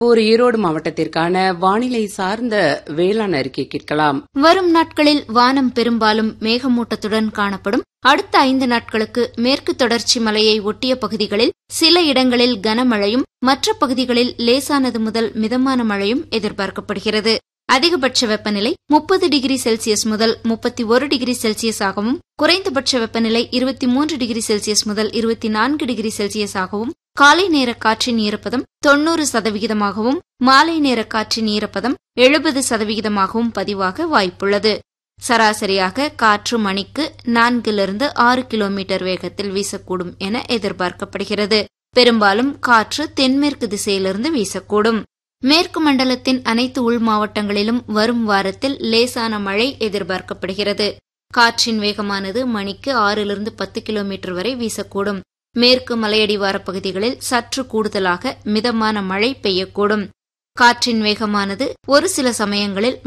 ஒரு ஈரோடு மாவட்டத்திற்கான வானிலை சார்ந்த வேளாண் அறிக்கை கேட்கலாம் வரும் நாட்களில் வானம் பெரும்பாலும் மேகமூட்டத்துடன் காணப்படும் அடுத்த ஐந்து நாட்களுக்கு மேற்கு தொடர்ச்சி மலையை ஒட்டிய பகுதிகளில் சில இடங்களில் கனமழையும் மற்ற பகுதிகளில் லேசானது முதல் மிதமான மழையும் எதிர்பார்க்கப்படுகிறது அதிகபட்ச வெப்பநிலை முப்பது டிகிரி செல்சியஸ் முதல் முப்பத்தி ஒரு டிகிரி செல்சியஸாகவும் குறைந்தபட்ச வெப்பநிலை இருபத்தி மூன்று டிகிரி செல்சியஸ் முதல் இருபத்தி நான்கு டிகிரி செல்சியஸாகவும் காலை நேர காற்றின் ஈரப்பதம் தொன்னூறு சதவிகிதமாகவும் மாலை நேர காற்றின் ஈரப்பதம் எழுபது சதவிகிதமாகவும் பதிவாக வாய்ப்புள்ளது சராசரியாக காற்று மணிக்கு நான்கிலிருந்து ஆறு கிலோமீட்டர் வேகத்தில் வீசக்கூடும் என எதிர்பார்க்கப்படுகிறது பெரும்பாலும் காற்று தென்மேற்கு திசையிலிருந்து வீசக்கூடும் மேற்கு மண்டலத்தின் அனைத்து உள் மாவட்டங்களிலும் வரும் வாரத்தில் லேசான மழை எதிர்பார்க்கப்படுகிறது காற்றின் வேகமானது மணிக்கு ஆறிலிருந்து பத்து கிலோமீட்டர் வரை வீசக்கூடும் மேற்கு மலையடிவார பகுதிகளில் சற்று கூடுதலாக மிதமான மழை பெய்யக்கூடும் காற்றின் வேகமானது ஒரு சில சமயங்களில்